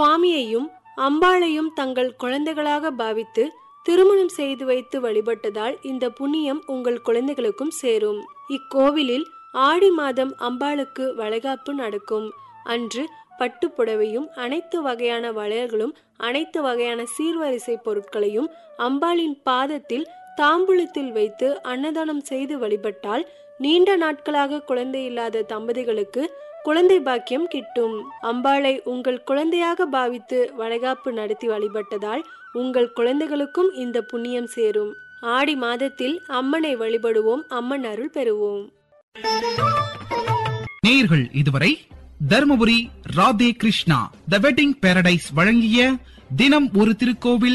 சுவாமியையும் அம்பாளையும் தங்கள் குழந்தைகளாக பாவித்து திருமணம் செய்து வைத்து வழிபட்டதால் இந்த புண்ணியம் உங்கள் குழந்தைகளுக்கும் சேரும் இக்கோவிலில் ஆடி மாதம் அம்பாளுக்கு வளைகாப்பு நடக்கும் அன்று பட்டு புடவையும் அனைத்து வகையான வளையல்களும் அனைத்து வகையான சீர்வரிசை பொருட்களையும் அம்பாளின் பாதத்தில் தாம்பூலத்தில் வைத்து அன்னதானம் செய்து வழிபட்டால் நீண்ட நாட்களாக குழந்தை இல்லாத தம்பதிகளுக்கு குழந்தை பாக்கியம் கிட்டும் அம்பாளை உங்கள் குழந்தையாக பாவித்து வளைகாப்பு நடத்தி வழிபட்டதால் உங்கள் குழந்தைகளுக்கும் இந்த புண்ணியம் சேரும் ஆடி மாதத்தில் அம்மனை வழிபடுவோம் அம்மன் அருள் பெறுவோம் நேயர்கள் இதுவரை Dharmapuri Radhe Krishna the wedding paradise வழங்கிய தினம் ஒரு திருக்கோவில்